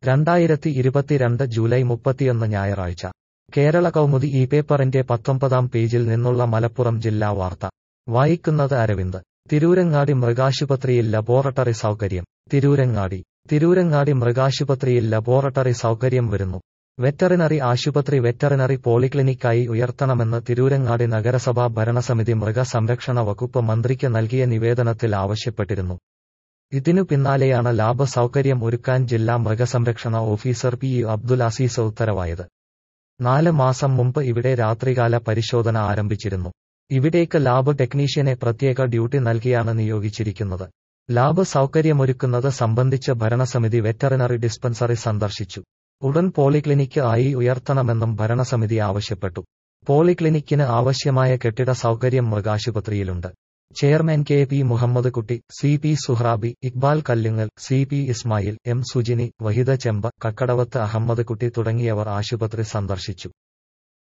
രണ്ടായിരത്തി ഇരുപത്തിരണ്ട് ജൂലൈ മുപ്പത്തിയൊന്ന് ഞായറാഴ്ച കേരള കൗമുദി ഈ പേപ്പറിന്റെ പത്തൊമ്പതാം പേജിൽ നിന്നുള്ള മലപ്പുറം ജില്ലാ വാർത്ത വായിക്കുന്നത് അരവിന്ദ് തിരൂരങ്ങാടി മൃഗാശുപത്രിയിൽ ലബോറട്ടറി സൗകര്യം തിരൂരങ്ങാടി തിരൂരങ്ങാടി മൃഗാശുപത്രിയിൽ ലബോറട്ടറി സൗകര്യം വരുന്നു വെറ്ററിനറി ആശുപത്രി വെറ്ററിനറി പോളിക്ലിനിക്കായി ഉയർത്തണമെന്ന് തിരൂരങ്ങാടി നഗരസഭാ ഭരണസമിതി മൃഗസംരക്ഷണ വകുപ്പ് മന്ത്രിക്ക് നൽകിയ നിവേദനത്തിൽ ആവശ്യപ്പെട്ടിരുന്നു ഇതിനു പിന്നാലെയാണ് ലാഭ സൗകര്യം ഒരുക്കാൻ ജില്ലാ മൃഗസംരക്ഷണ officer P U Abdul Azeez ഉത്തരവായത് നാല് മാസം മുമ്പ് ഇവിടെ രാത്രികാല പരിശോധന ആരംഭിച്ചിരുന്നു ഇവിടേക്ക് ലാബ് ടെക്നീഷ്യനെ പ്രത്യേക ഡ്യൂട്ടി നൽകിയാണ് നിയോഗിച്ചിരിക്കുന്നത് ലാബ് സൗകര്യമൊരുക്കുന്നത് സംബന്ധിച്ച് ഭരണസമിതി വെറ്ററിനറി ഡിസ്പെൻസറി സന്ദർശിച്ചു ഉടൻ പോളിക്ലിനിക്ക് ആയി ഉയർത്തണമെന്നും ഭരണസമിതി ആവശ്യപ്പെട്ടു പോളിക്ലിനിക്കിന് ആവശ്യമായ കെട്ടിട സൗകര്യം മൃഗാശുപത്രിയിലുണ്ട് chairman K P Muhammad Kutty C P Suhrabi Iqbal Kallungal C P Ismail M Sujini Wahida Chemba Kakkadavath Ahammed Kutty തുടങ്ങിയവർ ആശുപത്രി സന്ദർശിച്ചു